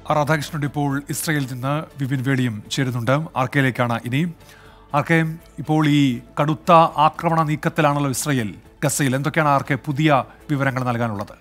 രാധാകൃഷ്ണൻ ഇപ്പോൾ ഇസ്രയേലിൽ നിന്ന് വിപിൻ വേളിയും ചേരുന്നുണ്ട് ആർക്കയിലേക്കാണ് ഇനി ആർക്കെ ഇപ്പോൾ ഈ കടുത്ത ആക്രമണ നീക്കത്തിലാണല്ലോ ഇസ്രയേൽ ഗസയിൽ എന്തൊക്കെയാണ് ആർക്കെ പുതിയ വിവരങ്ങൾ നൽകാനുള്ളത്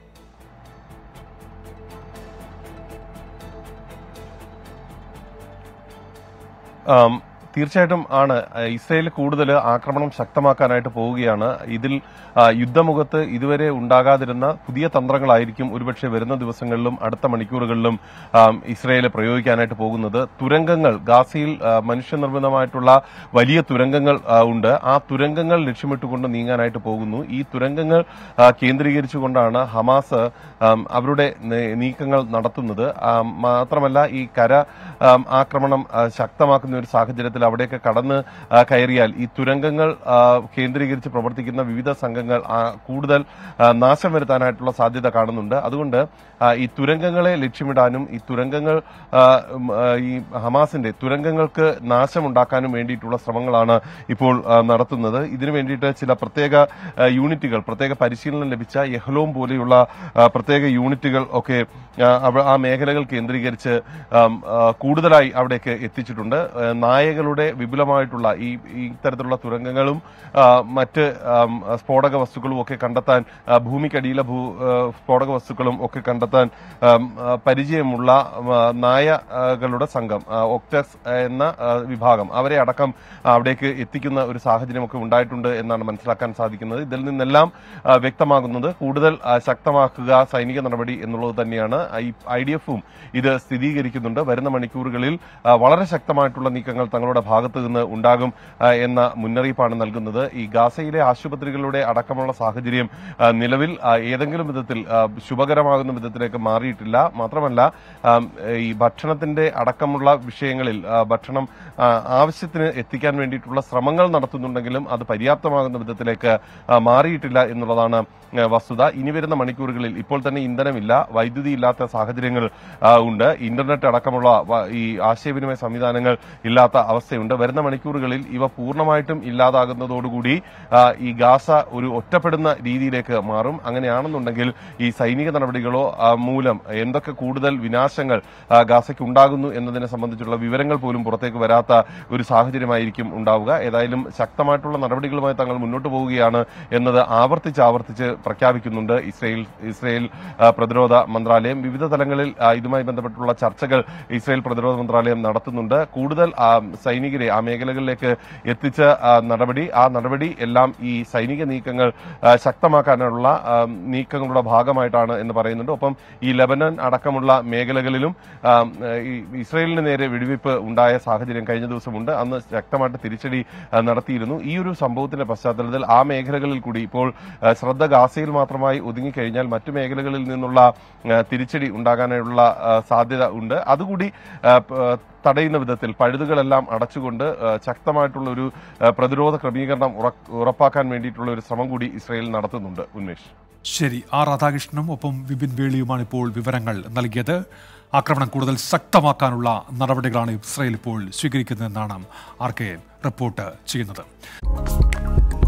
ആം, തീർച്ചയായിട്ടും ആണ് ഏഹ് ഇസ്രയേൽ കൂടുതൽ ആക്രമണം ശക്തമാക്കാനായിട്ട് പോവുകയാണ് ഇതിൽ ആ, യുദ്ധമുഖത്ത് ഇതുവരെ ഉണ്ടാകാതിരുന്ന പുതിയ തന്ത്രങ്ങളായിരിക്കും ഒരുപക്ഷെ വരുന്ന ദിവസങ്ങളിലും അടുത്ത മണിക്കൂറുകളിലും ആം, ഇസ്രയേൽ പ്രയോഗിക്കാനായിട്ട് പോകുന്നത് തുരങ്കങ്ങൾ ഗാസയിൽ ആ, മനുഷ്യനിർമ്മിതമായിട്ടുള്ള വലിയ തുരങ്കങ്ങൾ ആ, ഉണ്ട് ആ തുരങ്കങ്ങൾ ലക്ഷ്യമിട്ടുകൊണ്ട് നീങ്ങാനായിട്ട് പോകുന്നു ഈ തുരങ്കങ്ങൾ ആ, കേന്ദ്രീകരിച്ചുകൊണ്ടാണ് ഹമാസ് ആം, അവരുടെ നെ- നീക്കങ്ങൾ നടത്തുന്നത് ആം, മാത്രമല്ല ഈ കര ആം, ആക്രമണം ആ, ശക്തമാക്കുന്ന ഒരു സാഹചര്യത്തിൽ അവിടേക്ക് കടന്ന് ആ, കയറിയാൽ ഈ തുരങ്കങ്ങൾ ആ, കേന്ദ്രീകരിച്ച് പ്രവർത്തിക്കുന്ന വിവിധ സംഘങ്ങൾ ആ, കൂടുതൽ ആ, നാശം വരുത്താനായിട്ടുള്ള സാധ്യത കാണുന്നുണ്ട് അതുകൊണ്ട് ആ, ഈ തുരങ്കങ്ങളെ ലക്ഷ്യമിടാനും ഈ തുരങ്കങ്ങൾ ആ, ഉം, ആ, ഈ ഹമാസിന്റെ തുരങ്കങ്ങൾക്ക് നാശമുണ്ടാക്കാനും വേണ്ടിയിട്ടുള്ള ശ്രമങ്ങളാണ് ഇപ്പോൾ ആ, നടത്തുന്നത് ഇതിനു വേണ്ടിയിട്ട് ചില പ്രത്യേക ആ, യൂണിറ്റുകൾ പ്രത്യേക പരിശീലനം ലഭിച്ച യഹ്ലോം പോലെയുള്ള ആ, പ്രത്യേക യൂണിറ്റുകൾ ഒക്കെ ആ, അവ- ആ മേഖലകൾ കേന്ദ്രീകരിച്ച് ആം, ആ, കൂടുതലായി അവിടേക്ക് എത്തിച്ചിട്ടുണ്ട് ആ, നായകളുടെ വിപുലമായിട്ടുള്ള ഈ ഈ ഇത്തരത്തിലുള്ള തുരങ്കങ്ങളും ആ, മറ്റ് ആം, സ്ഫോടക വസ്തുക്കളും ഒക്കെ കണ്ടെത്താൻ ആ, ഭൂമിക്കടിയിലെ ഭൂ ആ, സ്ഫോടക വസ്തുക്കളും ഒക്കെ കണ്ടെത്താൻ ആം, ആ, പരിചയമുള്ള ആ, നായകളുടെ സംഘം ആ, ഒക്ടസ് എന്ന ആ, വിഭാഗം അവരെ അടക്കം അവിടേക്ക് എത്തിക്കുന്ന ഒരു സാഹചര്യമൊക്കെ ഉണ്ടായിട്ടുണ്ട് എന്നാണ് മനസ്സിലാക്കാൻ സാധിക്കുന്നത് ഇതിൽ നിന്നെല്ലാം ആ, വ്യക്തമാകുന്നത് കൂടുതൽ ആ, ശക്തമാക്കുക സൈനിക നടപടി എന്നുള്ളത് തന്നെയാണ് ഐ ഡി എഫും ഇത് സ്ഥിരീകരിക്കുന്നുണ്ട് വരുന്ന മണിക്കൂറുകളിൽ ആ, വളരെ ശക്തമായിട്ടുള്ള നീക്കങ്ങൾ തങ്ങളുടെ ഭാഗത്തു നിന്ന് ഉണ്ടാകും ആ, എന്ന മുന്നറിയിപ്പാണ് നൽകുന്നത് ഈ ഗാസയിലെ ആശുപത്രികളുടെ അടക്കമുള്ള സാഹചര്യം ആ, നിലവിൽ ആ, ഏതെങ്കിലും വിധത്തിൽ ആ, ശുഭകരമാകുന്ന വിധത്തിലേക്ക് മാറിയിട്ടില്ല മാത്രമല്ല ആം, ഈ ഭക്ഷണത്തിന്റെ അടക്കമുള്ള വിഷയങ്ങളിൽ ആ, ഭക്ഷണം ആ, ആവശ്യത്തിന് എത്തിക്കാൻ വേണ്ടിയിട്ടുള്ള ശ്രമങ്ങൾ നടത്തുന്നുണ്ടെങ്കിലും അത് പര്യാപ്തമാകുന്ന വിധത്തിലേക്ക് ആ, മാറിയിട്ടില്ല എന്നുള്ളതാണ് ആ, വസ്തുത ഇനി വരുന്ന മണിക്കൂറുകളിൽ ഇപ്പോൾ തന്നെ ഇന്ധനമില്ല വൈദ്യുതി ഇല്ലാത്ത സാഹചര്യങ്ങൾ ആ, ഉണ്ട് ഇന്റർനെറ്റ് അടക്കമുള്ള വ- ഈ ആശയവിനിമയ സംവിധാനങ്ങൾ ഇല്ലാത്ത അവസ്ഥയുണ്ട് വരുന്ന മണിക്കൂറുകളിൽ ഇവ പൂർണ്ണമായിട്ടും ഇല്ലാതാകുന്നതോടുകൂടി ആ, ഈ ഗാസ ഒരു ഒറ്റപ്പെടുന്ന രീതിയിലേക്ക് മാറും അങ്ങനെയാണെന്നുണ്ടെങ്കിൽ ഈ സൈനിക നടപടികളോ ആ, മൂലം എന്തൊക്കെ കൂടുതൽ വിനാശങ്ങൾ ആ, ഗാസയ്ക്ക് ഉണ്ടാകുന്നു എന്നതിനെ സംബന്ധിച്ചുള്ള വിവരങ്ങൾ പോലും പുറത്തേക്ക് വരാത്ത ഒരു സാഹചര്യമായിരിക്കും ഉണ്ടാവുക ഏതായാലും ശക്തമായിട്ടുള്ള നടപടികളുമായി തങ്ങൾ മുന്നോട്ട് പോവുകയാണ് എന്നത് ആവർത്തിച്ച് ആവർത്തിച്ച് പ്രഖ്യാപിക്കുന്നുണ്ട് ഇസ്രയേൽ ഇസ്രയേൽ ആ, പ്രതിരോധ മന്ത്രാലയം വിവിധ തലങ്ങളിൽ ആ, ഇതുമായി ബന്ധപ്പെട്ടുള്ള ചർച്ചകൾ ഇസ്രയേൽ പ്രതിരോധ മന്ത്രാലയം നടത്തുന്നുണ്ട് കൂടുതൽ ആ, സൈനികരെ ആ മേഖലകളിലേക്ക് എത്തിച്ച ആ, നടപടി ആ നടപടി എല്ലാം ഈ സൈനിക നീക്കങ്ങൾ ആ, ശക്തമാക്കാനുള്ള ആ, നീക്കങ്ങളുടെ ഭാഗമായിട്ടാണ് എന്ന് പറയുന്നുണ്ട് ഒപ്പം ഈ ലബനൻ അടക്കമുള്ള മേഖലകളിലും ആ, ഈ ഇസ്രയേലിന് നേരെ വെടിവെയ്പ് ഉണ്ടായ സാഹചര്യം കഴിഞ്ഞ ദിവസമുണ്ട് അന്ന് ശക്തമായിട്ട് തിരിച്ചടി ആ, നടത്തിയിരുന്നു ഈ ഒരു സംഭവത്തിന്റെ പശ്ചാത്തലത്തിൽ ആ മേഖലകളിൽ കൂടി ഇപ്പോൾ ആ, ശ്രദ്ധ ഗാസയിൽ മാത്രമായി ഒതുങ്ങിക്കഴിഞ്ഞാൽ മറ്റു മേഖലകളിൽ നിന്നുള്ള ആ, തിരിച്ചടി ഉണ്ടാകാനുള്ള ആ, സാധ്യത ഉണ്ട് അതുകൂടി ആ, പ- തടയുന്ന വിധത്തിൽ പഴുതുകളെല്ലാം അടച്ചുകൊണ്ട് ആ, ശക്തമായിട്ടുള്ള ഒരു ആ, പ്രതിരോധ ക്രമീകരണം ഉറ- ഉറപ്പാക്കാൻ വേണ്ടിയിട്ടുള്ള ഒരു ശ്രമം കൂടി ഇസ്രയേൽ നടത്തുന്നുണ്ട് ഉന്മേഷ് ശരി ആർ രാധാകൃഷ്ണനും ഒപ്പം വിപിൻ വേളിയുമാണ് ഇപ്പോൾ വിവരങ്ങൾ നൽകിയത് ആക്രമണം കൂടുതൽ ശക്തമാക്കാനുള്ള നടപടികളാണ് ഇസ്രയേൽ ഇപ്പോൾ സ്വീകരിക്കുന്നതെന്നാണ് ആർ കെ റിപ്പോർട്ട് ചെയ്യുന്നത്